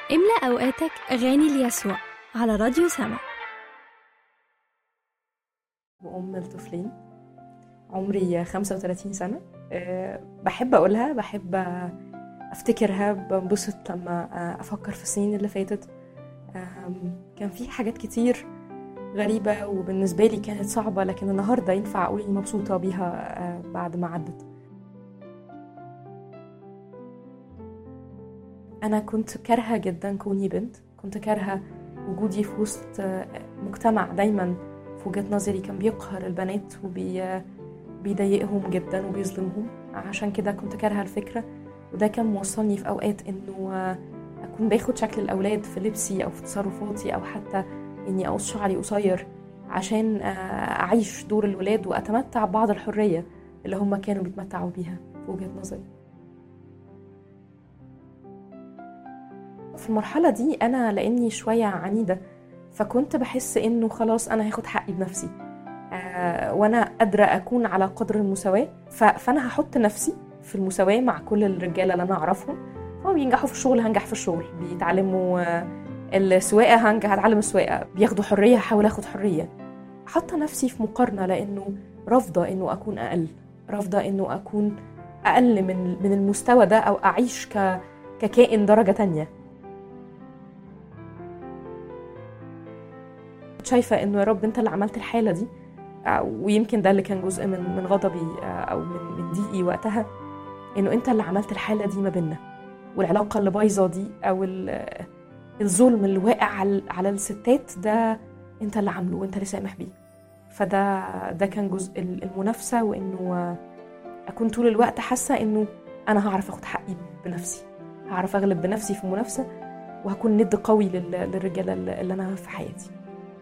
املأ أوقاتك أغاني ليسوع على راديو سما وأم لطفلين عمري 35 سنة أه بحب أقولها بحب أفتكرها بنبسط لما أفكر في السنين اللي فاتت كان في حاجات كتير غريبة وبالنسبة لي كانت صعبة لكن النهاردة ينفع أقول إني مبسوطة بيها بعد ما عدت أنا كنت كارهة جدا كوني بنت كنت كارهة وجودي في وسط مجتمع دايما في وجهة نظري كان بيقهر البنات وبيضايقهم جدا وبيظلمهم عشان كده كنت كارهة الفكرة وده كان موصلني في أوقات إنه أكون باخد شكل الأولاد في لبسي أو في تصرفاتي أو حتى إني أقص شعري قصير عشان أعيش دور الولاد وأتمتع ببعض الحرية اللي هم كانوا بيتمتعوا بيها في وجهة نظري في المرحلة دي أنا لأني شوية عنيدة فكنت بحس إنه خلاص أنا هاخد حقي بنفسي آه وأنا قادرة أكون على قدر المساواة فأنا هحط نفسي في المساواة مع كل الرجالة اللي أنا أعرفهم هم بينجحوا في الشغل هنجح في الشغل بيتعلموا آه السواقة هنجح هتعلم السواقة بياخدوا حرية هحاول أخد حرية حاطة نفسي في مقارنة لأنه رافضة إنه أكون أقل رافضة إنه أكون أقل من من المستوى ده أو أعيش ك ككائن درجة تانية شايفه انه يا رب انت اللي عملت الحاله دي ويمكن ده اللي كان جزء من من غضبي او من من ضيقي وقتها انه انت اللي عملت الحاله دي ما بيننا والعلاقه اللي بايظه دي او الظلم اللي واقع على على الستات ده انت اللي عامله وانت اللي سامح بيه فده ده كان جزء المنافسه وانه اكون طول الوقت حاسه انه انا هعرف اخد حقي بنفسي هعرف اغلب بنفسي في المنافسه وهكون ند قوي للرجاله اللي انا في حياتي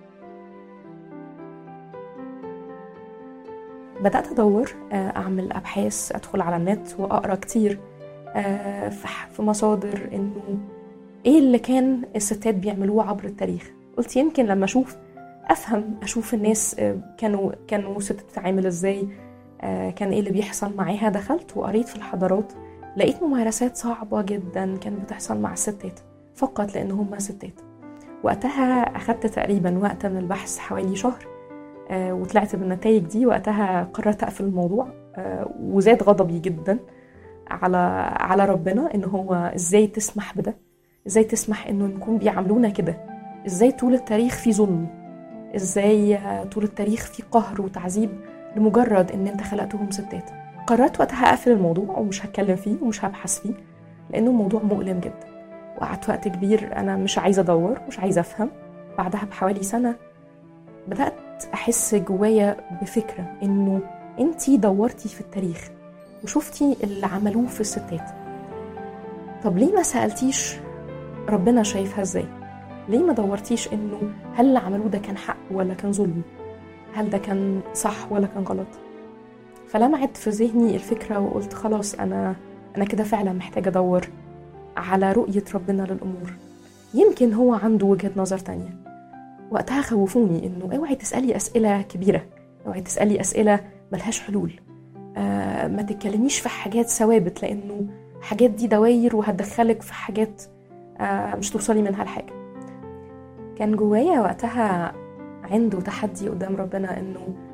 بدأت أدور أعمل أبحاث أدخل على النت وأقرأ كتير في مصادر إنه إيه اللي كان الستات بيعملوه عبر التاريخ قلت يمكن لما أشوف أفهم أشوف الناس كانوا كانوا ست بتتعامل إزاي كان إيه اللي بيحصل معاها دخلت وقريت في الحضارات لقيت ممارسات صعبة جدا كانت بتحصل مع الستات فقط لأن هم ستات وقتها أخدت تقريبا وقت من البحث حوالي شهر آه وطلعت بالنتائج دي وقتها قررت اقفل الموضوع آه وزاد غضبي جدا على على ربنا ان هو ازاي تسمح بده ازاي تسمح انه نكون بيعاملونا كده ازاي طول التاريخ في ظلم ازاي آه طول التاريخ في قهر وتعذيب لمجرد ان انت خلقتهم ستات قررت وقتها اقفل الموضوع ومش هتكلم فيه ومش هبحث فيه لانه موضوع مؤلم جدا وقعدت وقت كبير انا مش عايزه ادور مش عايزه افهم بعدها بحوالي سنه بدات احس جوايا بفكره انه انتي دورتي في التاريخ وشفتي اللي عملوه في الستات طب ليه ما سالتيش ربنا شايفها ازاي ليه ما دورتيش انه هل اللي عملوه ده كان حق ولا كان ظلم هل ده كان صح ولا كان غلط فلمعت في ذهني الفكره وقلت خلاص انا انا كده فعلا محتاجه ادور على رؤيه ربنا للامور يمكن هو عنده وجهه نظر تانيه وقتها خوفوني انه اوعي تسالي اسئله كبيره اوعي تسالي اسئله ملهاش حلول آه ما تتكلميش في حاجات ثوابت لانه حاجات دي دواير وهتدخلك في حاجات آه مش توصلي منها لحاجه كان جوايا وقتها عنده تحدي قدام ربنا انه